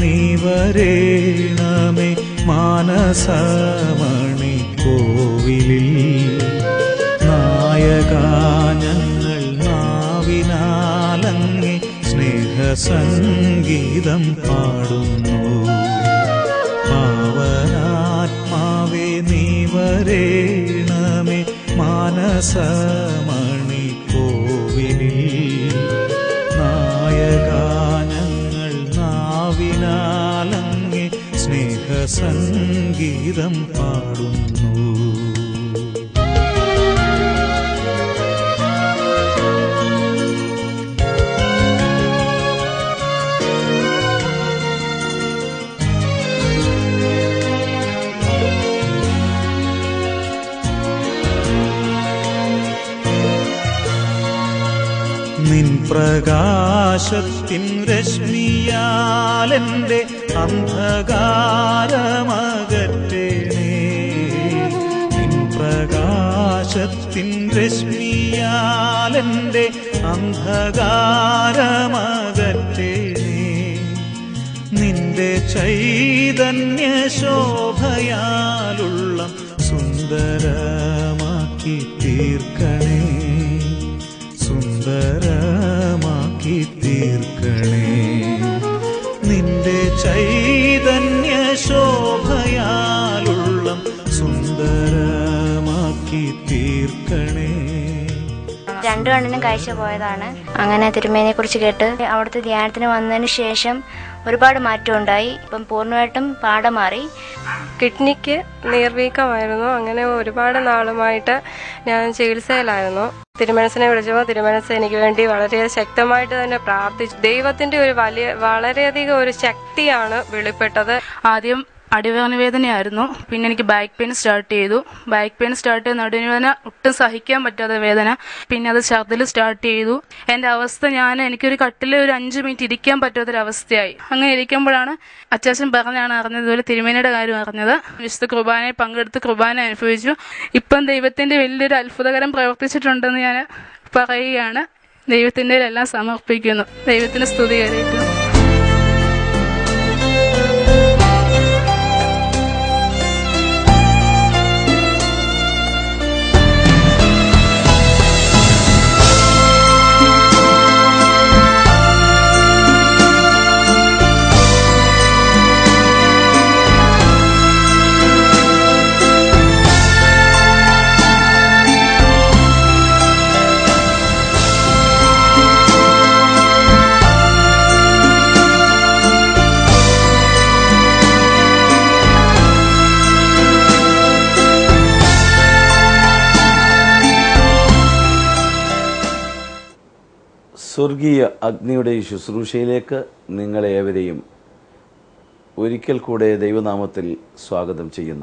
നീ വരേണമേ മാനസമണി കോവിലിൽ നായക ഞങ്ങൾ നാവിനാലങ്ങേ സ്നേഹസംഗീതം പാടുന്നു പാവനാത്മാവേ നീ വരേണമേ മാനസമണി കോവിലിൽ നായക ഞങ്ങൾ നാവിനാലങ്ങേ സ്നേഹസംഗീതം പാടുന്നു നിൻ പ്രകാശത്തിൻ രശ്മിയാലെന്റെ അന്ധകാരമകറ്റേണേ നിൻ പ്രകാശത്തിൻ രശ്മിയാലെന്റെ അന്ധകാരമകറ്റേണേ നിന്റെ ചൈതന്യ ശോഭയാലുള്ള സുന്ദരമാക്കി തീർക്കണേ സുന്ദരമാക്കി തീർക്കണേ നിന്റെ ചൈതന്യ ശോഭയാലുള്ള സുന്ദരമാക്കി തീർക്കണേ രണ്ടു കണ്ണിനും കാഴ്ച പോയതാണ് അങ്ങനെ തിരുമേനിയെ കുറിച്ച് കേട്ട് അവിടുത്തെ ധ്യാനത്തിന് വന്നതിന് ശേഷം ഒരുപാട് മാറ്റം ഉണ്ടായി ഇപ്പം പൂർണ്ണമായിട്ടും പാടം മാറി കിഡ്നിക്ക് നീർവീക്കമായിരുന്നു അങ്ങനെ ഒരുപാട് നാളുമായിട്ട് ഞാൻ ചികിത്സയിലായിരുന്നു തിരുമനസിനെ വിളിച്ചപ്പോൾ തിരുമനസ് എനിക്ക് വേണ്ടി വളരെ ശക്തമായിട്ട് തന്നെ പ്രാർത്ഥിച്ചു ദൈവത്തിന്റെ ഒരു വലിയ വളരെയധികം ഒരു ശക്തിയാണ് വെളിപ്പെട്ടത് ആദ്യം അടിവേദന വേദനയായിരുന്നു പിന്നെ എനിക്ക് ബാക്ക് പെയിൻ സ്റ്റാർട്ട് ചെയ്തു ബാക്ക് പെയിൻ സ്റ്റാർട്ട് ചെയ്ത് നടുവേദന ഒട്ടും സഹിക്കാൻ പറ്റാത്ത വേദന പിന്നെ അത് ഛർദിൽ സ്റ്റാർട്ട് ചെയ്തു എൻ്റെ അവസ്ഥ ഞാൻ എനിക്കൊരു കട്ടിൽ ഒരു അഞ്ച് മിനിറ്റ് ഇരിക്കാൻ പറ്റാത്തൊരവസ്ഥയായി അങ്ങനെ ഇരിക്കുമ്പോഴാണ് അച്ചാച്ചൻ പറഞ്ഞാണ് അറിഞ്ഞത് ഇതുപോലെ തിരുമേനിയുടെ കാര്യം അറിഞ്ഞത് വിശുദ്ധ കുർബാനയിൽ പങ്കെടുത്ത് കുർബാന അനുഭവിച്ചു ഇപ്പം ദൈവത്തിന്റെ വലിയൊരു അത്ഭുതകരം പ്രവർത്തിച്ചിട്ടുണ്ടെന്ന് ഞാൻ പറയുകയാണ് ദൈവത്തിൻ്റെ എല്ലാം സമർപ്പിക്കുന്നു ദൈവത്തിന് സ്തുതി കരയിട്ടു സ്വർഗീയ അഗ്നിയുടെ ഈ ശുശ്രൂഷയിലേക്ക് നിങ്ങളേവരെയും ഒരിക്കൽ കൂടെ ദൈവനാമത്തിൽ സ്വാഗതം ചെയ്യുന്നു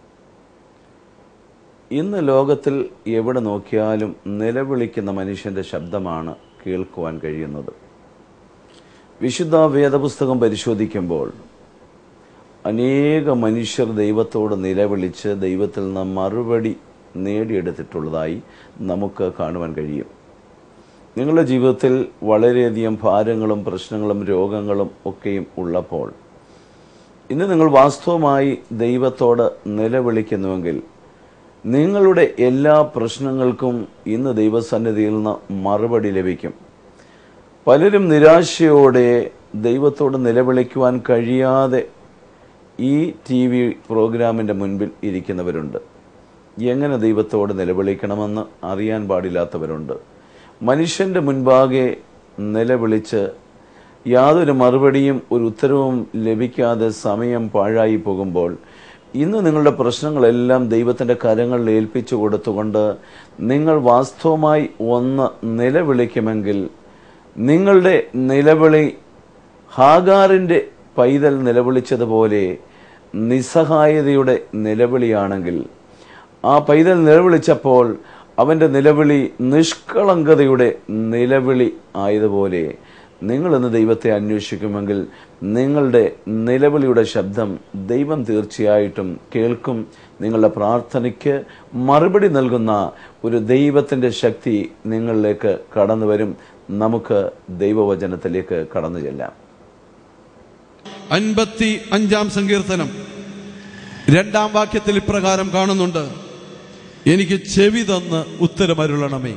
ഇന്ന് ലോകത്തിൽ എവിടെ നോക്കിയാലും നിലവിളിക്കുന്ന മനുഷ്യന്റെ ശബ്ദമാണ് കേൾക്കുവാൻ കഴിയുന്നത് വിശുദ്ധ വേദപുസ്തകം പരിശോധിക്കുമ്പോൾ അനേക മനുഷ്യർ ദൈവത്തോട് നിലവിളിച്ച് ദൈവത്തിൽ നിന്ന് മറുപടി നേടിയെടുത്തിട്ടുള്ളതായി നമുക്ക് കാണുവാൻ കഴിയും നിങ്ങളുടെ ജീവിതത്തിൽ വളരെയധികം ഭാരങ്ങളും പ്രശ്നങ്ങളും രോഗങ്ങളും ഒക്കെയും ഉള്ളപ്പോൾ ഇന്ന് നിങ്ങൾ വാസ്തവമായി ദൈവത്തോട് നിലവിളിക്കുന്നുവെങ്കിൽ നിങ്ങളുടെ എല്ലാ പ്രശ്നങ്ങൾക്കും ഇന്ന് ദൈവസന്നിധിയിൽ നിന്ന് മറുപടി ലഭിക്കും പലരും നിരാശയോടെ ദൈവത്തോട് നിലവിളിക്കുവാൻ കഴിയാതെ ഈ ടി വി പ്രോഗ്രാമിൻ്റെ മുൻപിൽ ഇരിക്കുന്നവരുണ്ട് എങ്ങനെ ദൈവത്തോട് നിലവിളിക്കണമെന്ന് അറിയാൻ പാടില്ലാത്തവരുണ്ട് മനുഷ്യന്റെ മുൻപാകെ നിലവിളിച്ച് യാതൊരു മറുപടിയും ഒരു ഉത്തരവും ലഭിക്കാതെ സമയം പാഴായി പോകുമ്പോൾ ഇന്ന് നിങ്ങളുടെ പ്രശ്നങ്ങളെല്ലാം ദൈവത്തിന്റെ കരങ്ങളിൽ ഏൽപ്പിച്ചു കൊടുത്തുകൊണ്ട് നിങ്ങൾ വാസ്തവമായി ഒന്ന് നിലവിളിക്കുമെങ്കിൽ നിങ്ങളുടെ നിലവിളി ഹാഗാറിന്റെ പൈതൽ നിലവിളിച്ചതുപോലെ നിസ്സഹായതയുടെ നിലവിളിയാണെങ്കിൽ ആ പൈതൽ നിലവിളിച്ചപ്പോൾ അവന്റെ നിലവിളി നിഷ്കളങ്കതയുടെ നിലവിളി ആയതുപോലെ നിങ്ങൾ ഇന്ന് ദൈവത്തെ അന്വേഷിക്കുമെങ്കിൽ നിങ്ങളുടെ നിലവിളിയുടെ ശബ്ദം ദൈവം തീർച്ചയായിട്ടും കേൾക്കും നിങ്ങളുടെ പ്രാർത്ഥനയ്ക്ക് മറുപടി നൽകുന്ന ഒരു ദൈവത്തിന്റെ ശക്തി നിങ്ങളിലേക്ക് കടന്നു വരും നമുക്ക് ദൈവവചനത്തിലേക്ക് കടന്നു ചെല്ലാം അൻപത്തി അഞ്ചാം സങ്കീർത്തനം രണ്ടാം വാക്യത്തിൽ ഇപ്രകാരം കാണുന്നുണ്ട് എനിക്ക് ചെവി തന്ന് ഉത്തരമരുളണമേ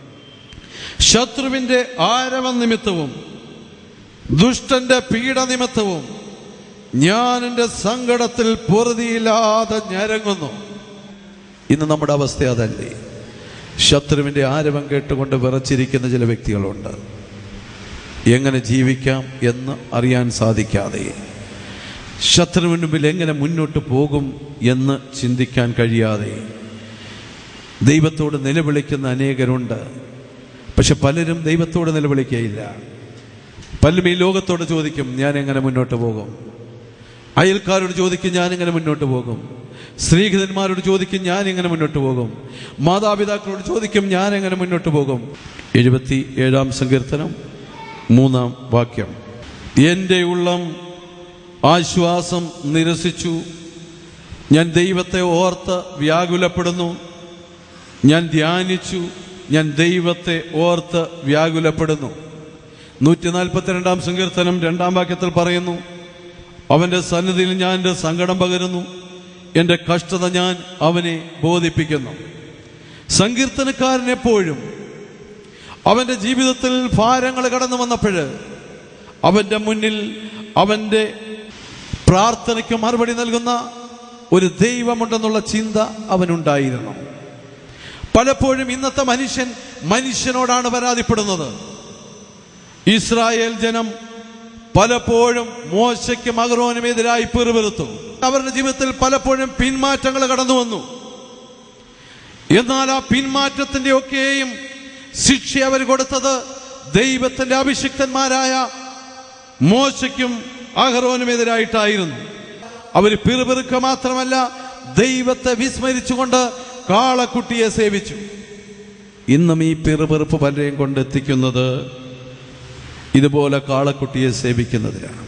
ശത്രുവിന്റെ ആരവ നിമിത്തവും ദുഷ്ടന്റെ പീഡ നിമിത്തവും ഞാൻ എൻ്റെ സങ്കടത്തിൽ പൊറുതിയില്ലാതെ ഞരങ്ങുന്നു ഇന്ന് നമ്മുടെ അവസ്ഥ അതല്ലേ ശത്രുവിന്റെ ആരവം കേട്ടുകൊണ്ട് വിറച്ചിരിക്കുന്ന ചില വ്യക്തികളുണ്ട് എങ്ങനെ ജീവിക്കാം എന്ന് അറിയാൻ സാധിക്കാതെ ശത്രുവിന് മുമ്പിൽ എങ്ങനെ മുന്നോട്ട് പോകും എന്ന് ചിന്തിക്കാൻ കഴിയാതെ ദൈവത്തോട് നിലവിളിക്കുന്ന അനേകരുണ്ട് പക്ഷെ പലരും ദൈവത്തോട് നിലവിളിക്കുകയില്ല പലരും ഈ ലോകത്തോട് ചോദിക്കും ഞാൻ എങ്ങനെ മുന്നോട്ട് പോകും അയൽക്കാരോട് ചോദിക്കും ഞാൻ എങ്ങനെ മുന്നോട്ട് പോകും സ്ത്രീഹിതന്മാരോട് ചോദിക്കും ഞാൻ എങ്ങനെ മുന്നോട്ട് പോകും മാതാപിതാക്കളോട് ചോദിക്കും ഞാൻ എങ്ങനെ മുന്നോട്ട് പോകും എഴുപത്തി ഏഴാം സങ്കീർത്തനം മൂന്നാം വാക്യം എൻ്റെ ഉള്ളം ആശ്വാസം നിരസിച്ചു ഞാൻ ദൈവത്തെ ഓർത്ത് വ്യാകുലപ്പെടുന്നു ഞാൻ ധ്യാനിച്ചു ഞാൻ ദൈവത്തെ ഓർത്ത് വ്യാകുലപ്പെടുന്നു നൂറ്റി നാൽപ്പത്തിരണ്ടാം സങ്കീർത്തനം രണ്ടാം വാക്യത്തിൽ പറയുന്നു അവന്റെ സന്നിധിയിൽ ഞാൻ എൻ്റെ സങ്കടം പകരുന്നു എൻ്റെ കഷ്ടത ഞാൻ അവനെ ബോധിപ്പിക്കുന്നു സങ്കീർത്തനക്കാരൻ എപ്പോഴും അവന്റെ ജീവിതത്തിൽ ഭാരങ്ങൾ കടന്നു വന്നപ്പോൾ അവന്റെ മുന്നിൽ അവന്റെ പ്രാർത്ഥനയ്ക്ക് മറുപടി നൽകുന്ന ഒരു ദൈവമുണ്ടെന്നുള്ള ചിന്ത അവനുണ്ടായിരുന്നു പലപ്പോഴും ഇന്നത്തെ മനുഷ്യൻ മനുഷ്യനോടാണ് പരാതിപ്പെടുന്നത് ഇസ്രായേൽ ജനം പലപ്പോഴും മോശയ്ക്കും അഹ്റോനും എതിരായി പിറുപിറുത്തു അവരുടെ ജീവിതത്തിൽ പലപ്പോഴും പിന്മാറ്റങ്ങൾ കടന്നു വന്നു എന്നാൽ ആ പിന്മാറ്റത്തിന്റെ ഒക്കെയും ശിക്ഷ അവർ കൊടുത്തത് ദൈവത്തിന്റെ അഭിഷിക്തന്മാരായ മോശയ്ക്കും അഹ്റോനുമെതിരായിട്ടായിരുന്നു അവർ പിറുപിറുക്ക മാത്രമല്ല ദൈവത്തെ വിസ്മരിച്ചുകൊണ്ട് കാളക്കുട്ടിയെ സേവിച്ചു ഇന്നും ഈ പിറുപിറുപ്പ് പലരെയും കൊണ്ടെത്തിക്കുന്നത് ഇതുപോലെ കാളക്കുട്ടിയെ സേവിക്കുന്നതിനാണ്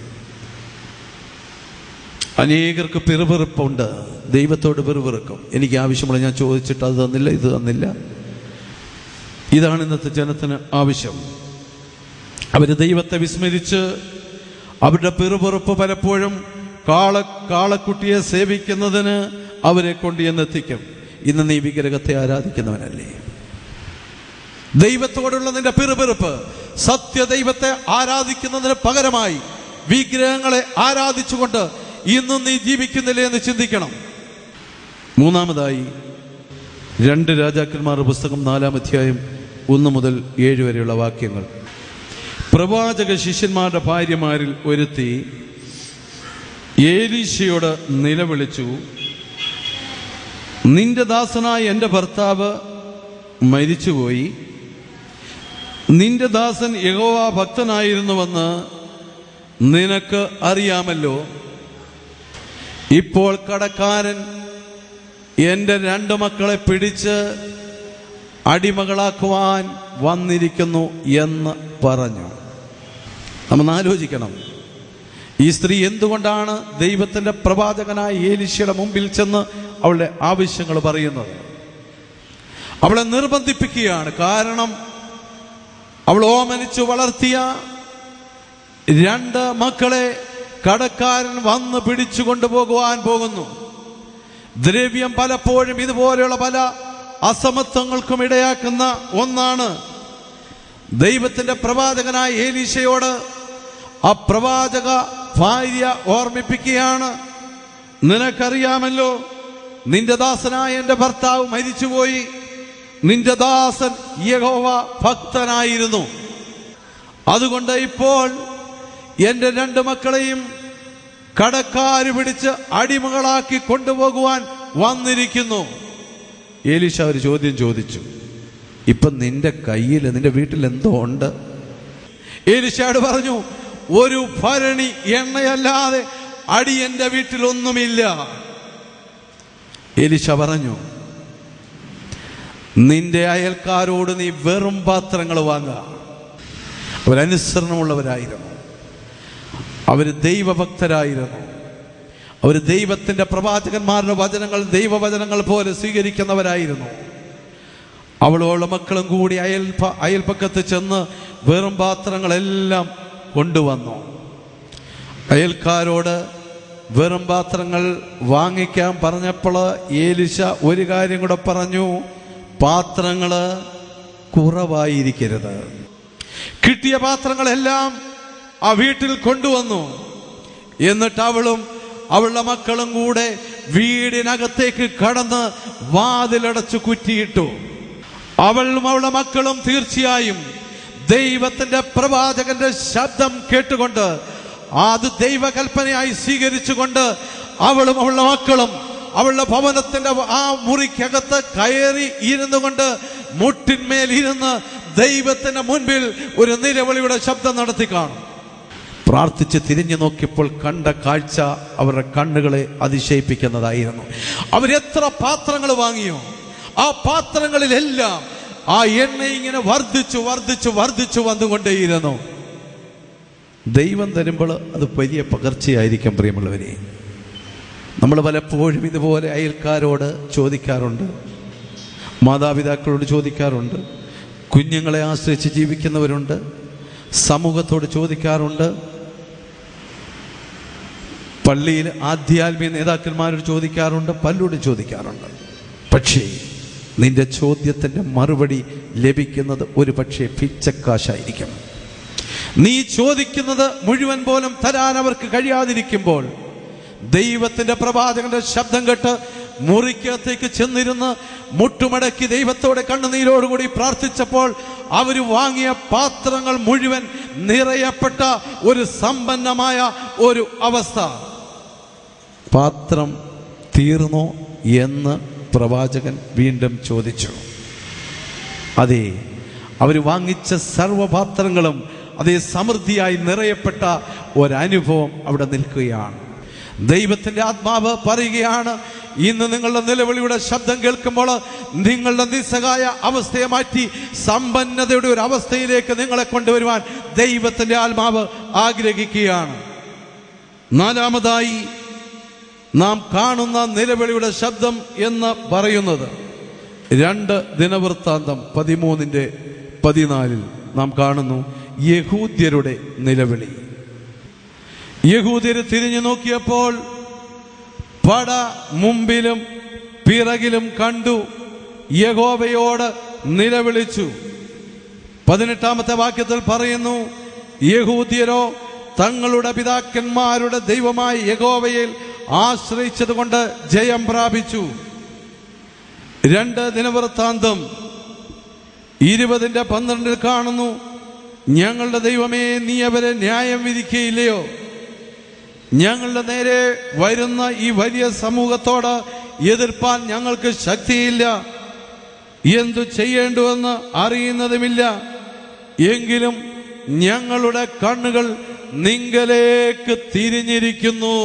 അനേകർക്ക് പിറുപിറുപ്പുണ്ട് ദൈവത്തോട് പിറുപിറുക്കും എനിക്ക് ആവശ്യമുള്ള ഞാൻ ചോദിച്ചിട്ട് അത് തന്നില്ല ഇത് തന്നില്ല ഇതാണ് ഇന്നത്തെ ജനത്തിന് ആവശ്യം അവര് ദൈവത്തെ വിസ്മരിച്ച് അവരുടെ പിറുപിറുപ്പ് പലപ്പോഴും കാള കാളക്കുട്ടിയെ സേവിക്കുന്നതിന് അവരെ കൊണ്ട് എന്നെത്തിക്കും ഇന്ന് നീ വിഗ്രഹത്തെ ആരാധിക്കുന്നവനല്ലേ ദൈവത്തോടുള്ള നിന്റെ പിറുപിറുപ്പ് സത്യദൈവത്തെ ആരാധിക്കുന്നതിന് പകരമായി വിഗ്രഹങ്ങളെ ആരാധിച്ചുകൊണ്ട് ഇന്നും നീ ജീവിക്കുന്നില്ലേ എന്ന് ചിന്തിക്കണം മൂന്നാമതായി രണ്ട് രാജാക്കന്മാരുടെ പുസ്തകം നാലാം അധ്യായം ഒന്ന് മുതൽ ഏഴ് വരെയുള്ള വാക്യങ്ങൾ പ്രവാചക ശിഷ്യന്മാരുടെ ഭാര്യമാരിൽ ഒരുത്തി ഏലീശയോട് നിലവിളിച്ചു നിന്റെ ദാസനായ എൻ്റെ ഭർത്താവ് മരിച്ചുപോയി നിന്റെ ദാസൻ യഹോവ ഭക്തനായിരുന്നുവെന്ന് നിനക്ക് അറിയാമല്ലോ ഇപ്പോൾ കടക്കാരൻ എൻ്റെ രണ്ട് മക്കളെ പിടിച്ച് അടിമകളാക്കുവാൻ വന്നിരിക്കുന്നു എന്ന് പറഞ്ഞു നമ്മൾ ആലോചിക്കണം ഈ സ്ത്രീ എന്തുകൊണ്ടാണ് ദൈവത്തിന്റെ പ്രവാചകനായ ഏലിശയുടെ മുമ്പിൽ ചെന്ന് അവളുടെ ആവശ്യങ്ങൾ പറയുന്നത് അവളെ നിർബന്ധിപ്പിക്കുകയാണ് കാരണം അവൾ ഓമനിച്ചു വളർത്തിയ രണ്ട് മക്കളെ കടക്കാരൻ വന്ന് പിടിച്ചു കൊണ്ടുപോകുവാൻ പോകുന്നു ദ്രവ്യം പലപ്പോഴും ഇതുപോലെയുള്ള പല അസമത്വങ്ങൾക്കും ഇടയാക്കുന്ന ഒന്നാണ് ദൈവത്തിന്റെ പ്രവാചകനായ ഏലീശയോട് ആ പ്രവാചക ഭാര്യ ഓർമ്മിപ്പിക്കുകയാണ് നിനക്കറിയാമല്ലോ നിന്റെ ദാസനായ എന്റെ ഭർത്താവ് മരിച്ചുപോയി നിന്റെ ദാസൻ യഹോവ ഭക്തനായിരുന്നു അതുകൊണ്ട് ഇപ്പോൾ എന്റെ രണ്ട് മക്കളെയും കടക്കാര് പിടിച്ച് അടിമകളാക്കി കൊണ്ടുപോകുവാൻ വന്നിരിക്കുന്നു ഏലീശ ഒരു ചോദ്യം ചോദിച്ചു ഇപ്പൊ നിന്റെ കയ്യിൽ നിന്റെ വീട്ടിൽ എന്തോ ഉണ്ട് ഏലിശാട് പറഞ്ഞു ഒരു ഭരണി എണ്ണയല്ലാതെ അടി എന്റെ വീട്ടിലൊന്നുമില്ല എലിശ പറഞ്ഞു നിന്റെ അയൽക്കാരോട് നീ വെറും പാത്രങ്ങൾ വാങ്ങുക അവരനുസരണമുള്ളവരായിരുന്നു അവർ ദൈവഭക്തരായിരുന്നു അവർ ദൈവത്തിന്റെ പ്രവാചകന്മാരുടെ വചനങ്ങൾ ദൈവവചനങ്ങൾ പോലെ സ്വീകരിക്കുന്നവരായിരുന്നു അവളോളം മക്കളും കൂടി അയൽപ അയൽപ്പക്കത്ത് ചെന്ന് വെറും പാത്രങ്ങളെല്ലാം കൊണ്ടുവന്നു അയൽക്കാരോട് വെറും പാത്രങ്ങൾ വാങ്ങിക്കാൻ പറഞ്ഞപ്പോൾ ഏലിശ ഒരു കാര്യം കൂടെ പറഞ്ഞു പാത്രങ്ങൾ കുറവായിരിക്കരുത് കിട്ടിയ പാത്രങ്ങളെല്ലാം ആ വീട്ടിൽ കൊണ്ടുവന്നു എന്നിട്ട് അവളും അവളുടെ മക്കളും കൂടെ വീടിനകത്തേക്ക് കടന്ന് വാതിലടച്ചു കുറ്റിയിട്ടു അവളും അവളുടെ മക്കളും തീർച്ചയായും ദൈവത്തിന്റെ പ്രവാചകന്റെ ശബ്ദം കേട്ടുകൊണ്ട് അത് ദൈവകൽപ്പനയായി സ്വീകരിച്ചുകൊണ്ട് അവളും അവളുടെ മക്കളും അവളുടെ ഭവനത്തിന്റെ ആ മുറിക്കകത്ത് കയറി ഇരുന്നു കൊണ്ട് മുട്ടിന്മേൽ ഇരുന്ന് ദൈവത്തിന്റെ മുൻപിൽ ഒരു നിലവിളിയുടെ ശബ്ദം നടത്തി കാണും പ്രാർത്ഥിച്ച് തിരിഞ്ഞു നോക്കിയപ്പോൾ കണ്ട കാഴ്ച അവരുടെ കണ്ണുകളെ അതിശയിപ്പിക്കുന്നതായിരുന്നു അവരെത്ര പാത്രങ്ങൾ വാങ്ങിയോ ആ പാത്രങ്ങളിലെല്ലാം ആ എണ്ണ ഇങ്ങനെ വർദ്ധിച്ചു വർദ്ധിച്ചു വർദ്ധിച്ചു വന്നുകൊണ്ടേയിരുന്നു ദൈവം തരുമ്പോൾ അത് വലിയ പകർച്ചയായിരിക്കും പ്രിയമുള്ളവരെ നമ്മൾ പലപ്പോഴും ഇതുപോലെ അയൽക്കാരോട് ചോദിക്കാറുണ്ട് മാതാപിതാക്കളോട് ചോദിക്കാറുണ്ട് കുഞ്ഞുങ്ങളെ ആശ്രയിച്ച് ജീവിക്കുന്നവരുണ്ട് സമൂഹത്തോട് ചോദിക്കാറുണ്ട് പള്ളിയിൽ ആധ്യാത്മിക നേതാക്കന്മാരോട് ചോദിക്കാറുണ്ട് പലരോട് ചോദിക്കാറുണ്ട് പക്ഷേ നിന്റെ ചോദ്യത്തിന്റെ മറുപടി ലഭിക്കുന്നത് ഒരു പക്ഷേ പിച്ചക്കാശായിരിക്കും നീ ചോദിക്കുന്നത് മുഴുവൻ പോലും തരാൻ അവർക്ക് കഴിയാതിരിക്കുമ്പോൾ ദൈവത്തിന്റെ പ്രവാചകന്റെ ശബ്ദം കേട്ട് മുറിക്കകത്തേക്ക് ചെന്നിരുന്ന് മുട്ടുമടക്കി ദൈവത്തോടെ കണ്ണുനീരോടുകൂടി പ്രാർത്ഥിച്ചപ്പോൾ അവർ വാങ്ങിയ പാത്രങ്ങൾ മുഴുവൻ നിറയപ്പെട്ട ഒരു സമ്പന്നമായ ഒരു അവസ്ഥ പാത്രം തീർന്നോ എന്ന് പ്രവാചകൻ വീണ്ടും ചോദിച്ചു അതെ അവർ വാങ്ങിച്ച സർവപാത്രങ്ങളും അതേ സമൃദ്ധിയായി നിറയപ്പെട്ട ഒരനുഭവം അവിടെ നിൽക്കുകയാണ് ദൈവത്തിന്റെ ആത്മാവ് പറയുകയാണ് ഇന്ന് നിങ്ങളുടെ നിലവിളിയുടെ ശബ്ദം കേൾക്കുമ്പോൾ നിങ്ങളുടെ നിസ്സഹായ അവസ്ഥയെ മാറ്റി സമ്പന്നതയുടെ ഒരു അവസ്ഥയിലേക്ക് നിങ്ങളെ കൊണ്ടുവരുവാൻ ദൈവത്തിന്റെ ആത്മാവ് ആഗ്രഹിക്കുകയാണ് നാലാമതായി നാം കാണുന്ന നിലവിളിയുടെ ശബ്ദം എന്ന് പറയുന്നത് രണ്ട് ദിനവൃത്താന്തം പതിമൂന്നിന്റെ പതിനാലിൽ നാം കാണുന്നു യഹൂദ്യരുടെ നിലവിളി യഹൂദ്യർ തിരിഞ്ഞു നോക്കിയപ്പോൾ പട മുമ്പിലും പിറകിലും കണ്ടു യഹോവയോട് നിലവിളിച്ചു പതിനെട്ടാമത്തെ വാക്യത്തിൽ പറയുന്നു യഹൂദ്യരോ തങ്ങളുടെ പിതാക്കന്മാരുടെ ദൈവമായ യഹോവയിൽ ആശ്രയിച്ചതുകൊണ്ട് ജയം പ്രാപിച്ചു രണ്ട് ദിനവൃത്താന്തം ഇരുപതിന്റെ പന്ത്രണ്ടിൽ കാണുന്നു ഞങ്ങളുടെ ദൈവമേ നീ അവരെ ന്യായം വിധിക്കുകയില്ലയോ ഞങ്ങളുടെ നേരെ വരുന്ന ഈ വലിയ സമൂഹത്തോട് എതിർപ്പാൻ ഞങ്ങൾക്ക് ശക്തിയില്ല എന്തു ചെയ്യേണ്ടുവെന്ന് അറിയുന്നതുമില്ല എങ്കിലും ഞങ്ങളുടെ കണ്ണുകൾ നിങ്കലേക്ക് തിരിഞ്ഞിരിക്കുന്നു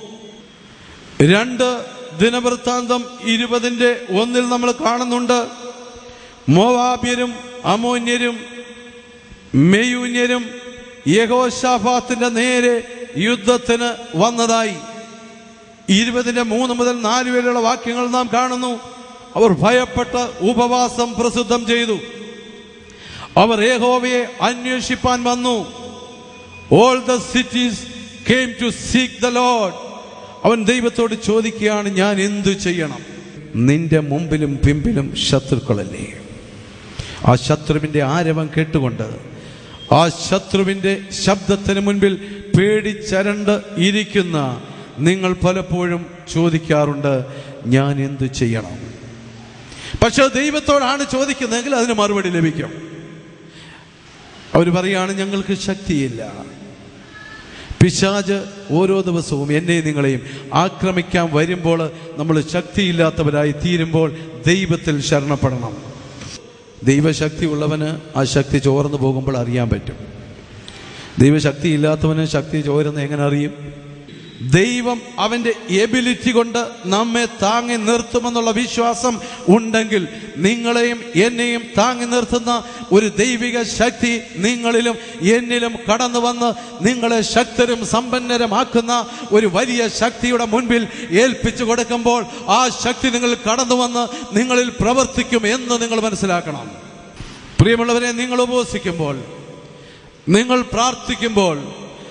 രണ്ട് ദിനവൃത്താന്തം ഇരുപതിന്റെ ഒന്നിൽ നമ്മൾ കാണുന്നുണ്ട് മോവാബ്യരും അമോന്യരും മെയൂന്യരും യഹോഷാഫാത്തിന്റെ നേരെ യുദ്ധത്തിന് വന്നതായി ഇരുപതിന്റെ മൂന്ന് മുതൽ നാല് വരെയുള്ള വാക്യങ്ങൾ നാം കാണുന്നു അവർ ഭയപ്പെട്ട് ഉപവാസം പ്രസിദ്ധം ചെയ്തു അവർ ഏഹോവയെ അന്വേഷിപ്പാൻ വന്നു all the cities came to seek the lord അവൻ ദൈവത്തോട് ചോദിക്കുകയാണ് ഞാൻ എന്തു ചെയ്യണം നിന്റെ മുമ്പിലും പിമ്പിലും ശത്രുക്കളല്ലേ ആ ശത്രുവിന്റെ ആരവം കേട്ടുകൊണ്ട് ആ ശത്രുവിന്റെ ശബ്ദത്തിന് മുൻപിൽ പേടിച്ചരണ്ട് ഇരിക്കുന്ന നിങ്ങൾ പലപ്പോഴും ചോദിക്കാറുണ്ട് ഞാൻ എന്തു ചെയ്യണം പക്ഷെ ദൈവത്തോടാണ് ചോദിക്കുന്നതെങ്കിൽ അതിന് മറുപടി ലഭിക്കും അവർ പറയാണ് ഞങ്ങൾക്ക് ശക്തിയില്ല പിശാജ് ഓരോ ദിവസവും എന്നെയും നിങ്ങളെയും ആക്രമിക്കാൻ വരുമ്പോൾ നമ്മൾ ശക്തിയില്ലാത്തവരായി തീരുമ്പോൾ ദൈവത്തിൽ ശരണപ്പെടണം ദൈവശക്തി ഉള്ളവന് ആ ശക്തി ചോർന്നു പോകുമ്പോൾ അറിയാൻ പറ്റും ദൈവശക്തി ഇല്ലാത്തവന് ശക്തി ചോരുന്ന എങ്ങനെ അറിയും ദൈവം അവന്റെ എബിലിറ്റി കൊണ്ട് നമ്മെ താങ്ങി നിർത്തുമെന്നുള്ള വിശ്വാസം ഉണ്ടെങ്കിൽ നിങ്ങളെയും എന്നെയും താങ്ങി നിർത്തുന്ന ഒരു ദൈവിക ശക്തി നിങ്ങളിലും എന്നിലും കടന്നു വന്ന് നിങ്ങളെ ശക്തരും സമ്പന്നരമാക്കുന്ന ഒരു വലിയ ശക്തിയുടെ മുൻപിൽ ഏൽപ്പിച്ചു കൊടുക്കുമ്പോൾ ആ ശക്തി നിങ്ങൾ കടന്നു വന്ന് നിങ്ങളിൽ പ്രവർത്തിക്കും എന്ന് നിങ്ങൾ മനസ്സിലാക്കണം പ്രിയമുള്ളവരെ നിങ്ങൾ ഉപവസിക്കുമ്പോൾ നിങ്ങൾ പ്രാർത്ഥിക്കുമ്പോൾ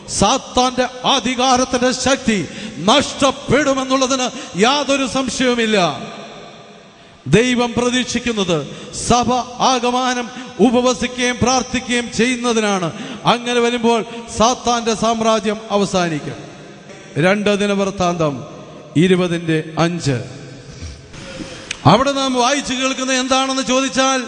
സാത്താന്റെ അധികാരത്തിന്റെ ശക്തി നഷ്ടപ്പെടുമെന്നുള്ളതിന് യാതൊരു സംശയവുമില്ല ദൈവം പ്രതീക്ഷിക്കുന്നത് സഭ ആകമാനം ഉപവസിക്കുകയും പ്രാർത്ഥിക്കുകയും ചെയ്യുന്നതിനാണ് അങ്ങനെ വരുമ്പോൾ സാത്താന്റെ സാമ്രാജ്യം അവസാനിക്കും രണ്ട് ദിനവൃത്താന്തം ഇരുപതിന്റെ അഞ്ച് അവിടെ നാം വായിച്ചു കേൾക്കുന്ന എന്താണെന്ന് ചോദിച്ചാൽ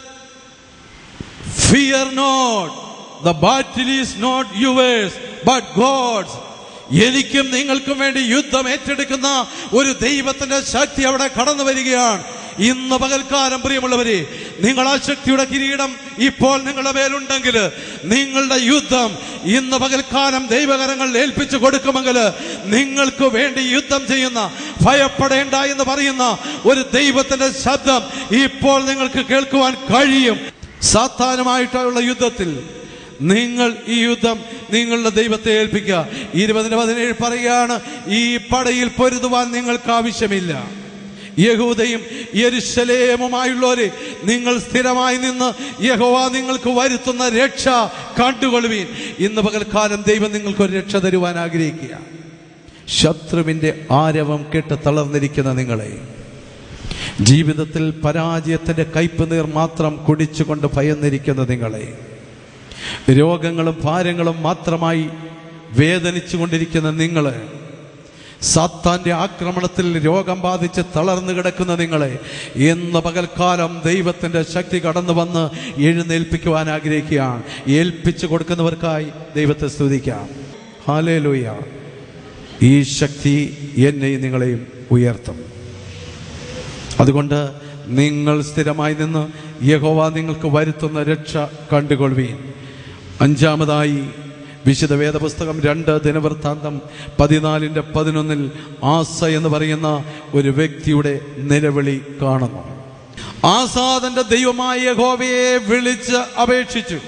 fear not the battle is not yours but God's എനിക്കും നിങ്ങൾക്കും വേണ്ടി യുദ്ധം ഏറ്റെടുക്കുന്ന ഒരു ദൈവത്തിന്റെ ശക്തി അവിടെ കടന്നു വരികയാണ് ഇന്ന് പകൽക്കാലം പ്രിയമുള്ളവരെ നിങ്ങൾ ആ ശക്തിയുടെ കിരീടം ഇപ്പോൾ നിങ്ങളുടെ മേലുണ്ടെങ്കിൽ നിങ്ങളുടെ യുദ്ധം ഇന്ന് പകൽക്കാലം ദൈവകരങ്ങൾ ഏൽപ്പിച്ചു കൊടുക്കുമെങ്കിൽ നിങ്ങൾക്ക് വേണ്ടി യുദ്ധം ചെയ്യുന്ന ഭയപ്പെടേണ്ട എന്ന് പറയുന്ന ഒരു ദൈവത്തിന്റെ ശബ്ദം ഇപ്പോൾ നിങ്ങൾക്ക് കേൾക്കുവാൻ കഴിയും സാത്താനുമായിട്ടുള്ള യുദ്ധത്തിൽ നിങ്ങൾ ഈ യുദ്ധം നിങ്ങളുടെ ദൈവത്തെ ഏൽപ്പിക്കുക ഇരുപതിന് പതിനേഴ് പറയുകയാണ് ഈ പടയിൽ പൊരുതുവാൻ നിങ്ങൾക്ക് ആവശ്യമില്ല യഹൂദയും യെരുശലേമുമായുള്ളവരെ നിങ്ങൾ സ്ഥിരമായി നിന്ന് യഹോവ നിങ്ങൾക്ക് വരുത്തുന്ന രക്ഷ കണ്ടുകൊള്ളുവീൻ ഇന്ന് പകൽക്കാലം ദൈവം നിങ്ങൾക്ക് ഒരു രക്ഷ തരുവാൻ ആഗ്രഹിക്കുക ശത്രുവിന്റെ ആരവം കേട്ട് തളർന്നിരിക്കുന്ന നിങ്ങളെ ജീവിതത്തിൽ പരാജയത്തിന്റെ കയ്പ് നീർ മാത്രം കുടിച്ചുകൊണ്ട് ഭയന്നിരിക്കുന്ന നിങ്ങളെ രോഗങ്ങളും ഭാരങ്ങളും മാത്രമായി വേദനിച്ചു കൊണ്ടിരിക്കുന്ന നിങ്ങളെ സാത്താന്റെ ആക്രമണത്തിൽ രോഗം ബാധിച്ച് തളർന്നു കിടക്കുന്ന നിങ്ങളെ ഇന്ന് പകൽക്കാലം ദൈവത്തിന്റെ ശക്തി കടന്നു വന്ന് എഴുന്നേൽപ്പിക്കുവാൻ ആഗ്രഹിക്കുകയാണ് ഏൽപ്പിച്ചു കൊടുക്കുന്നവർക്കായി ദൈവത്തെ സ്തുതിക്കാം ഹാലേലൂയ ഈ ശക്തി എന്നെയും നിങ്ങളെയും ഉയർത്തും അതുകൊണ്ട് നിങ്ങൾ സ്ഥിരമായി നിന്ന് യഹോവ നിങ്ങൾക്ക് വരുത്തുന്ന രക്ഷ കണ്ടുകൊള്ളുവീൻ അഞ്ചാമതായി വിശുദ്ധ വേദപുസ്തകം രണ്ട് ദിനവൃത്താന്തം പതിനാലിന്റെ പതിനൊന്നിൽ ആസ എന്ന് പറയുന്ന ഒരു വ്യക്തിയുടെ നിലവിളി കാണുന്നു ആസാദന്റെ ദൈവമായ യഹോവയെ വിളിച്ച് അപേക്ഷിച്ചു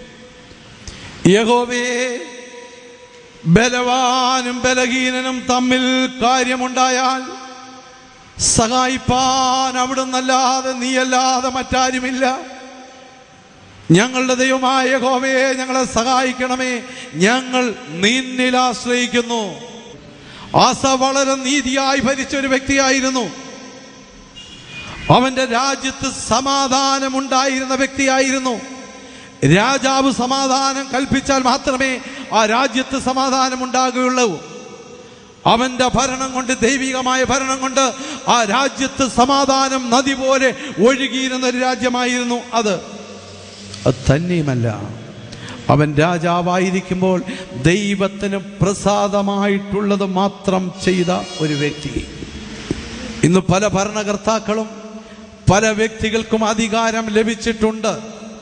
യഹോവയെ ബലവാനും ബലഹീനനും തമ്മിൽ കാര്യമുണ്ടായാൽ സഹായിപ്പാൻ അവിടുന്നല്ലാതെ നീയല്ലാതെ മറ്റാരുമില്ല ഞങ്ങളുടെ ദൈവമായ ഹോവയെ ഞങ്ങളെ സഹായിക്കണമേ ഞങ്ങൾ നിന്നിൽ ആശ്രയിക്കുന്നു ആസ വളരെ നീതിയായി ഭരിച്ച ഒരു വ്യക്തിയായിരുന്നു അവന്റെ രാജ്യത്ത് സമാധാനമുണ്ടായിരുന്ന വ്യക്തിയായിരുന്നു രാജാവ് സമാധാനം കൽപ്പിച്ചാൽ മാത്രമേ ആ രാജ്യത്ത് സമാധാനം ഉണ്ടാകുകയുള്ളൂ അവന്റെ ഭരണം കൊണ്ട് ദൈവികമായ ഭരണം കൊണ്ട് ആ രാജ്യത്ത് സമാധാനം നദി പോലെ ഒഴുകിയിരുന്ന ഒരു രാജ്യമായിരുന്നു അത് അത് തന്നെയുമല്ല അവൻ രാജാവായിരിക്കുമ്പോൾ ദൈവത്തിന് പ്രസാദമായിട്ടുള്ളത് മാത്രം ചെയ്ത ഒരു വ്യക്തി ഇന്ന് പല ഭരണകർത്താക്കളും പല വ്യക്തികൾക്കും അധികാരം ലഭിച്ചിട്ടുണ്ട്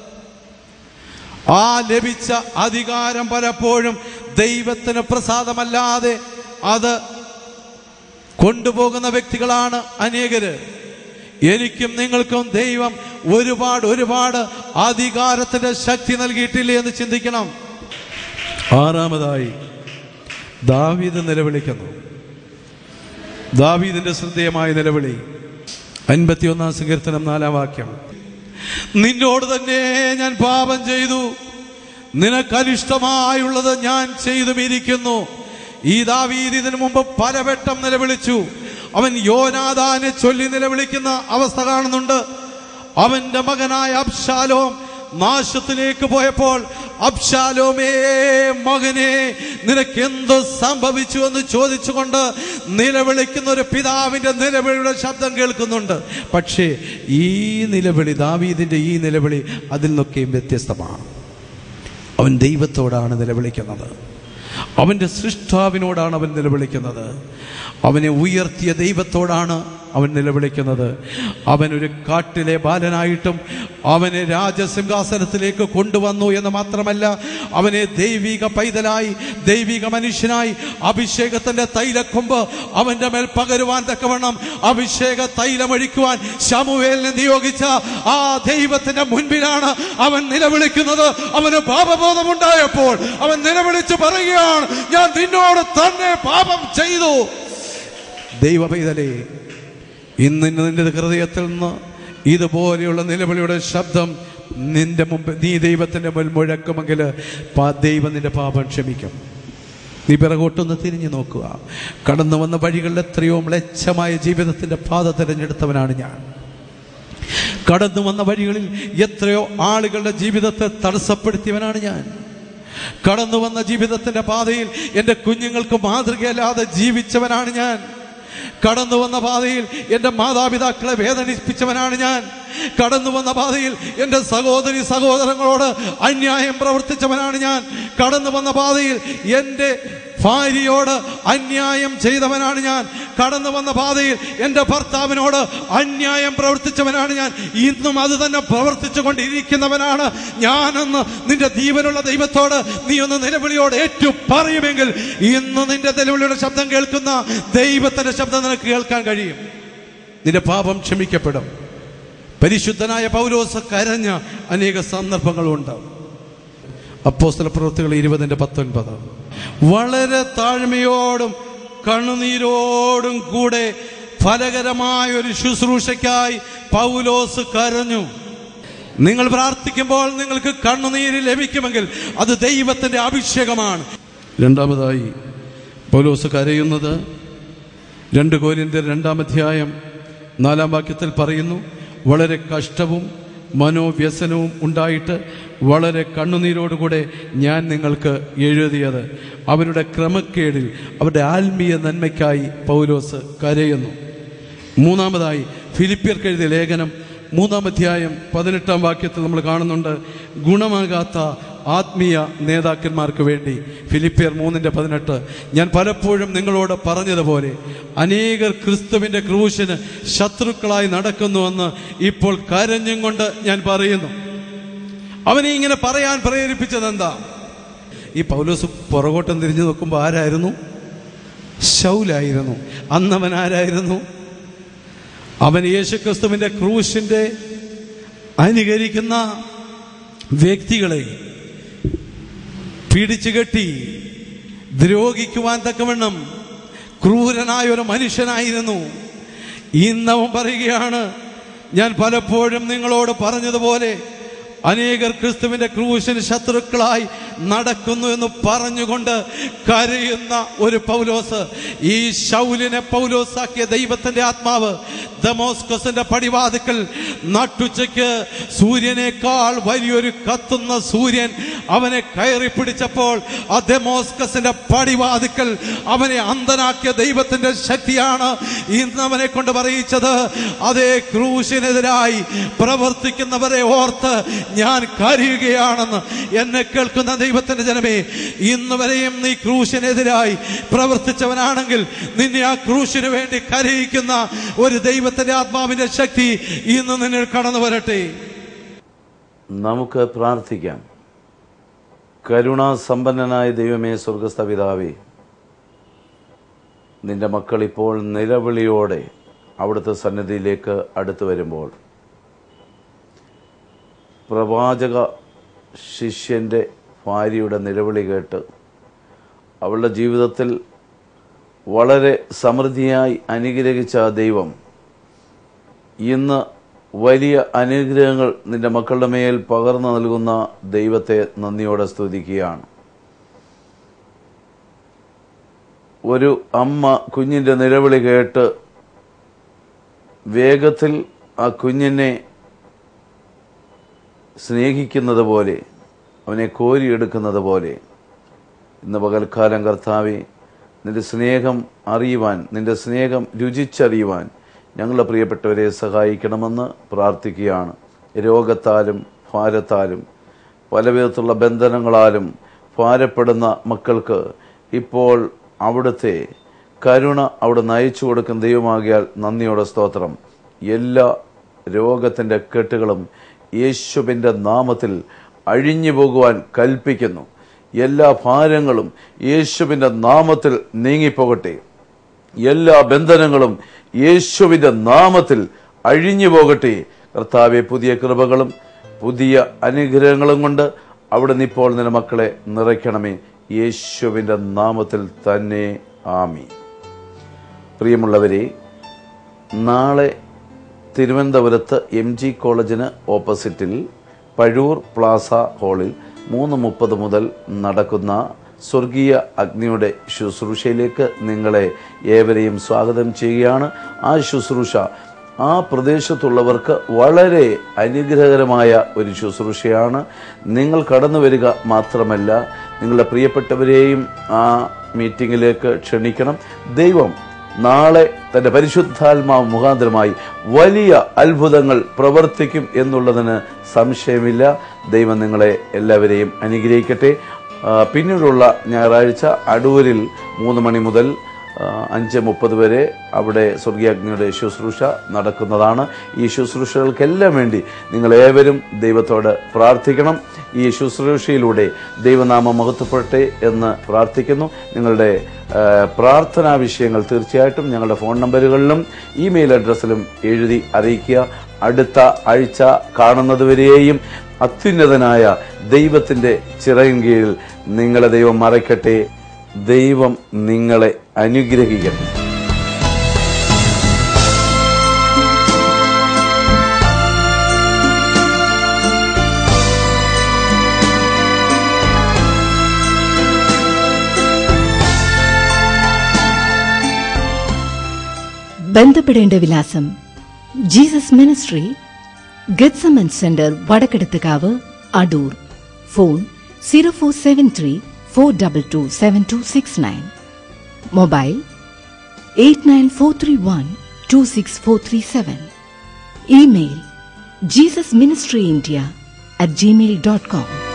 ആ ലഭിച്ച അധികാരം പലപ്പോഴും ദൈവത്തിന് പ്രസാദമല്ലാതെ അത് കൊണ്ടുപോകുന്ന വ്യക്തികളാണ് അനേകര് എനിക്കും നിങ്ങൾക്കും ദൈവം ഒരുപാട് ഒരുപാട് അധികാരത്തിന്റെ ശക്തി നൽകിയിട്ടില്ലേ എന്ന് ചിന്തിക്കണം ആറാമതായി ദാവീദ് നിലവിളിക്കുന്നു ദാവീദിന്റെ ശ്രദ്ധേയമായ നിലവിളി അൻപത്തിയൊന്നാം സങ്കീർത്തനം നാലാം വാക്യം നിന്നോട് തന്നെ ഞാൻ പാപം ചെയ്തു നിനക്കനിഷ്ടമായുള്ളത് ഞാൻ ചെയ്തുമിരിക്കുന്നു ഈ ദാവീദ് ഇതിനു മുമ്പ് പലവട്ടം നിലവിളിച്ചു അവൻ യോനാദാനെ ചൊല്ലി നിലവിളിക്കുന്ന അവസ്ഥ കാണുന്നുണ്ട് അവന്റെ മകനായ അബ്ശാലോം നാശത്തിലേക്ക് പോയപ്പോൾ അബ്ശാലോമേ മകനെ നിനക്ക് എന്ത് സംഭവിച്ചു എന്ന് ചോദിച്ചുകൊണ്ട് നിലവിളിക്കുന്ന ഒരു പിതാവിന്റെ നിലവിളിയുടെ ശബ്ദം കേൾക്കുന്നുണ്ട് പക്ഷേ ഈ നിലവിളി ദാവീദിന്റെ ഈ നിലവിളി അതിൽ നിന്നൊക്കെയും വ്യത്യസ്തമാണ് അവൻ ദൈവത്തോടാണ് നിലവിളിക്കുന്നത് അവന്റെ സൃഷ്ടാവിനോടാണ് അവൻ നിലവിളിക്കുന്നത് അവനെ ഉയർത്തിയ ദൈവത്തോടാണ് അവൻ നിലവിളിക്കുന്നത് അവൻ ഒരു കാട്ടിലെ ബാലനായിട്ടും അവനെ രാജസിംഹാസനത്തിലേക്ക് കൊണ്ടുവന്നു എന്ന് മാത്രമല്ല അവനെ ദൈവിക പൈതലായി ദൈവിക മനുഷ്യനായി അഭിഷേകത്തിന്റെ തൈലക്കൊമ്പ് അവന്റെ മേൽ പകരുവാൻ തക്കവണ്ണം അഭിഷേക തൈലമൊഴിക്കുവാൻ ശമുവേലിനെ നിയോഗിച്ച ആ ദൈവത്തിന്റെ മുൻപിലാണ് അവൻ നിലവിളിക്കുന്നത് അവന് പാപബോധമുണ്ടായപ്പോൾ അവൻ നിലവിളിച്ച് പറയുകയാണ് ഞാൻ നിന്നോട് തന്നെ പാപം ചെയ്തു ദൈവ പൈതലേ ഇന്ന് നിന്റെ ഹൃദയത്തിൽ നിന്ന് ഇതുപോലെയുള്ള നിലവിളിയുടെ ശബ്ദം നിന്റെ മുമ്പ് നീ ദൈവത്തിന്റെ മുൻ മുഴക്കുമെങ്കിൽ പാ- ദൈവം നിന്റെ പാപം ക്ഷമിക്കും നീ പിറകോട്ടൊന്ന് തിരിഞ്ഞു നോക്കുക കടന്നു വന്ന വഴികളിൽ എത്രയോ മ്ലേച്ഛമായ ജീവിതത്തിന്റെ പാത തിരഞ്ഞെടുത്തവനാണ് ഞാൻ കടന്നു വന്ന വഴികളിൽ എത്രയോ ആളുകളുടെ ജീവിതത്തെ തടസ്സപ്പെടുത്തിയവനാണ് ഞാൻ കടന്നു വന്ന ജീവിതത്തിന്റെ പാതയിൽ എൻ്റെ കുഞ്ഞുങ്ങൾക്ക് മാതൃകയല്ലാതെ ജീവിച്ചവനാണ് ഞാൻ കടന്നു വന്ന പാതയിൽ എൻ്റെ മാതാപിതാക്കളെ വേദനിപ്പിച്ചവനാണ് ഞാൻ കടന്നു വന്ന പാതയിൽ എൻ്റെ സഹോദരി സഹോദരങ്ങളോട് അന്യായം പ്രവർത്തിച്ചവനാണ് ഞാൻ കടന്നു വന്ന പാതയിൽ എൻ്റെ ഭാര്യയോട് അന്യായം ചെയ്തവനാണ് ഞാൻ കടന്നു വന്ന പാതയിൽ എൻ്റെ ഭർത്താവിനോട് അന്യായം പ്രവർത്തിച്ചവനാണ് ഞാൻ ഇന്നും അത് തന്നെ പ്രവർത്തിച്ചു കൊണ്ടിരിക്കുന്നവനാണ് ഞാനെന്ന് നിന്റെ ജീവനുള്ള ദൈവത്തോട് നീ ഒന്ന് നിലവിളിയോട് ഏറ്റു പറയുമെങ്കിൽ ഇന്ന് നിന്റെ നിലവിളിയുടെ ശബ്ദം കേൾക്കുന്ന ദൈവത്തിന്റെ ശബ്ദം നിനക്ക് കേൾക്കാൻ കഴിയും നിന്റെ പാപം ക്ഷമിക്കപ്പെടും പരിശുദ്ധനായ പൗലോസ് കരഞ്ഞ അനേക സന്ദർഭങ്ങളുണ്ട് അപ്പോസ്തല പ്രവൃത്തികൾ ഇരുപതിന്റെ പത്തൊൻപത് വളരെ താഴ്മയോടും കണ്ണുനീരോടും കൂടെ ഫലകരമായ ഒരു ശുശ്രൂഷയ്ക്കായി പൗലോസ് കരഞ്ഞു നിങ്ങൾ പ്രാർത്ഥിക്കുമ്പോൾ നിങ്ങൾക്ക് കണ്ണുനീര് ലഭിക്കുമെങ്കിൽ അത് ദൈവത്തിന്റെ അഭിഷേകമാണ് രണ്ടാമതായി പൗലോസ് കരയുന്നത് രണ്ട് കോരിന്ത്യർ രണ്ടാം അധ്യായം നാലാം വാക്യത്തിൽ പറയുന്നു വളരെ കഷ്ടവും മനോവ്യസനവും ഉണ്ടായിട്ട് വളരെ കണ്ണുനീരോടുകൂടെ ഞാൻ നിങ്ങൾക്ക് എഴുതിയത് അവരുടെ ക്രമക്കേടിൽ അവരുടെ ആത്മീയ നന്മയ്ക്കായി പൗലോസ് കരയുന്നു മൂന്നാമതായി ഫിലിപ്പിയർക്ക് എഴുതിയ ലേഖനം മൂന്നാം അധ്യായം പതിനെട്ടാം വാക്യത്തിൽ നമ്മൾ കാണുന്നുണ്ട് ഗുണമാകാത്ത ആത്മീയ നേതാക്കന്മാർക്ക് വേണ്ടി ഫിലിപ്പിയർ മൂന്നിന്റെ പതിനെട്ട് ഞാൻ പലപ്പോഴും നിങ്ങളോട് പറഞ്ഞതുപോലെ അനേകർ ക്രിസ്തുവിന്റെ ക്രൂശിന് ശത്രുക്കളായി നടക്കുന്നുവെന്ന് ഇപ്പോൾ കരഞ്ഞും കൊണ്ട് ഞാൻ പറയുന്നു അവനെ ഇങ്ങനെ പറയാൻ പ്രേരിപ്പിച്ചത് എന്താ ഈ പൗലോസ് പുറകോട്ടം തിരിഞ്ഞു നോക്കുമ്പോൾ ആരായിരുന്നു ശൗലായിരുന്നു അന്നവൻ ആരായിരുന്നു അവൻ യേശുക്രിസ്തുവിന്റെ ക്രൂശിന്റെ അനുകരിക്കുന്ന വ്യക്തികളെ പിടിച്ചു കെട്ടി ദ്രോഹിക്കുവാൻ തക്കവണ്ണം ക്രൂരനായ ഒരു മനുഷ്യനായിരുന്നു ഇന്നവൻ പറയുകയാണ് ഞാൻ പലപ്പോഴും നിങ്ങളോട് പറഞ്ഞതുപോലെ അനേകർ ക്രിസ്തുവിന്റെ ക്രൂശിന് ശത്രുക്കളായി നടക്കുന്നു എന്ന് പറഞ്ഞുകൊണ്ട് കരയുന്ന ഒരു പൗലോസ് ഈ ശൗലിനെ പൗലോസാക്കിയ ദൈവത്തിന്റെ ആത്മാവ് ദമോസ്കസിന്റെ പടിവാതുക്കൽ നട്ടുച്ചയ്ക്ക് സൂര്യനേക്കാൾ വലിയൊരു കത്തുന്ന സൂര്യൻ അവനെ കയറി പിടിച്ചപ്പോൾ ആ ദമോസ്കസിന്റെ പടിവാതുക്കൽ അവനെ അന്ധനാക്കിയ ദൈവത്തിന്റെ ശക്തിയാണ് ഇന്ന് അവനെ കൊണ്ട് പറയിച്ചത് അതേ ക്രൂശിനെതിരായി പ്രവർത്തിക്കുന്നവരെ ഓർത്ത് ഞാൻ കരയുകയാണെന്ന് എന്നെ കേൾക്കുന്ന ദൈവത്തിന്റെ ജനമേ ഇന്ന് വരെയും നീ ക്രൂശിനെതിരായി പ്രവർത്തിച്ചവനാണെങ്കിൽ നിന്നെ ആ ക്രൂശിന് വേണ്ടി കരയിക്കുന്ന ഒരു ദൈവത്തിന്റെ ആത്മാവിന്റെ ശക്തി ഇന്ന് നിന്നിൽ കടന്നു വരട്ടെ നമുക്ക് പ്രാർത്ഥിക്കാം കരുണാസമ്പന്നനായ ദൈവമേ സ്വർഗസ്ഥ പിതാവേ നിന്റെ മക്കൾ ഇപ്പോൾ നിലവിളിയോടെ അവിടുത്തെ സന്നിധിയിലേക്ക് അടുത്തു വരുമ്പോൾ പ്രവാചക ശിഷ്യന്റെ ഭാര്യയുടെ നിലവിളി കേട്ട് അവളുടെ ജീവിതത്തിൽ വളരെ സമൃദ്ധിയായി അനുഗ്രഹിച്ച ആ ദൈവം ഇന്ന് വലിയ അനുഗ്രഹങ്ങൾ നിന്റെ മക്കളുടെ മേൽ പകർന്നു നൽകുന്ന ദൈവത്തെ നന്ദിയോടെ സ്തുതിക്കുകയാണ് ഒരു അമ്മ കുഞ്ഞിന്റെ നിലവിളി കേട്ട് വേഗത്തിൽ ആ കുഞ്ഞിനെ സ്നേഹിക്കുന്നത് പോലെ അവനെ കോരിയെടുക്കുന്നത് പോലെ ഇന്ന് പകൽക്കാലം കർത്താവെ നിന്റെ സ്നേഹം അറിയുവാൻ നിന്റെ സ്നേഹം രുചിച്ചറിയുവാൻ ഞങ്ങളുടെ പ്രിയപ്പെട്ടവരെ സഹായിക്കണമെന്ന് പ്രാർത്ഥിക്കുകയാണ് രോഗത്താലും ഭാരത്താലും പലവിധത്തിലുള്ള ബന്ധനങ്ങളാലും ഭാരപ്പെടുന്ന മക്കൾക്ക് ഇപ്പോൾ അവിടുത്തെ കരുണ അവിടെ നയിച്ചു കൊടുക്കുന്ന ദൈവമാകിയാൽ നന്ദിയോടെ സ്തോത്രം എല്ലാ രോഗത്തിന്റെ കെട്ടുകളും യേശുവിന്റെ നാമത്തിൽ അഴിഞ്ഞു പോകുവാൻ കൽപ്പിക്കുന്നു എല്ലാ ഭാരങ്ങളും യേശുവിന്റെ നാമത്തിൽ നീങ്ങിപ്പോകട്ടെ എല്ലാ ബന്ധനങ്ങളും യേശുവിന്റെ നാമത്തിൽ അഴിഞ്ഞു പോകട്ടെ കർത്താവെ പുതിയ കൃപകളും പുതിയ അനുഗ്രഹങ്ങളും കൊണ്ട് അവിടുന്ന് ഇപ്പോൾ നിന്റെ മക്കളെ നിറയ്ക്കണമേ യേശുവിന്റെ നാമത്തിൽ തന്നെ ആമി പ്രിയമുള്ളവരെ നാളെ തിരുവനന്തപുരത്ത് എം ജി കോളേജിന് ഓപ്പോസിറ്റിൽ പഴൂർ പ്ലാസ ഹാളിൽ മൂന്ന് മുപ്പത് മുതൽ നടക്കുന്ന സ്വർഗീയ അഗ്നിയുടെ ശുശ്രൂഷയിലേക്ക് നിങ്ങളെ ഏവരെയും സ്വാഗതം ചെയ്യുകയാണ് ആ ശുശ്രൂഷ ആ പ്രദേശത്തുള്ളവർക്ക് വളരെ അനുഗ്രഹകരമായ ഒരു ശുശ്രൂഷയാണ് നിങ്ങൾ കടന്നു വരിക മാത്രമല്ല നിങ്ങളുടെ പ്രിയപ്പെട്ടവരെയും ആ മീറ്റിങ്ങിലേക്ക് ക്ഷണിക്കണം ദൈവം നാളെ തന്റെ പരിശുദ്ധാത്മാവ് മുഖാന്തരമായി വലിയ അത്ഭുതങ്ങൾ പ്രവർത്തിക്കും എന്നുള്ളതിന് സംശയമില്ല ദൈവം നിങ്ങളെ എല്ലാവരെയും അനുഗ്രഹിക്കട്ടെ ആ, പിന്നീടുള്ള ഞായറാഴ്ച അടൂരിൽ മൂന്ന് മണി മുതൽ ആ, അഞ്ച് മുപ്പത് വരെ അവിടെ സ്വർഗീയാഗ്നിയുടെ ശുശ്രൂഷ നടക്കുന്നതാണ് ഈ ശുശ്രൂഷകൾക്കെല്ലാം വേണ്ടി നിങ്ങൾ ഏവരും ദൈവത്തോട് പ്രാർത്ഥിക്കണം ഈ ശുശ്രൂഷയിലൂടെ ദൈവനാമം മഹത്വപ്പെടട്ടെ എന്ന് പ്രാർത്ഥിക്കുന്നു നിങ്ങളുടെ ആ, പ്രാർത്ഥനാ വിഷയങ്ങൾ തീർച്ചയായിട്ടും ഞങ്ങളുടെ ഫോൺ നമ്പറുകളിലും ഇമെയിൽ അഡ്രസ്സിലും എഴുതി അറിയിക്കുക അടുത്ത ആഴ്ച കാണുന്നതുവരെയും അത്യുന്നതനായ ദൈവത്തിന്റെ ചിറയിൻ കീഴിൽ നിങ്ങളെ ദൈവം മറയ്ക്കട്ടെ ദൈവം നിങ്ങളെ അനുഗ്രഹിക്കട്ടെ ബന്ധപ്പെടേണ്ട വിലാസം Jesus ministry Gethsemane centre Vadakkedathukavu Adoor phone zero four seven three four double two seven two six nine mobile eight nine four three one two six four three seven email Jesus ministry India at Gmail dot com